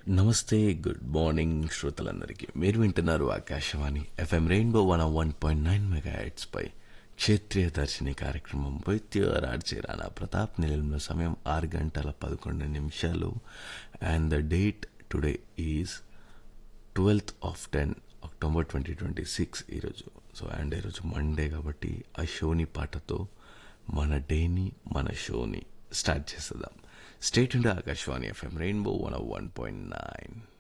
నమస్తే good morning శ్రోతలందరికీ మీరు వింటున్నారు Akashvani FM rainbow one one point nine mega పై క్షేత్రీయ దర్శిని కార్యక్రమం వైద్యరాడ్చే రాణా ప్రతాప్ నిలయంలో సమయం ఆరు గంటల పదకొండు నిమిషాలు and the date today is twelfth of ten October twenty twenty six ఈరోజు సో అండ్ ఈరోజు మండే కాబట్టి ఆ షోని పాటతో మన డేని మన షోని స్టార్ట్ చేసేద్దాం స్టేట్ ఉండే Akashvani FM rainbow one one point nine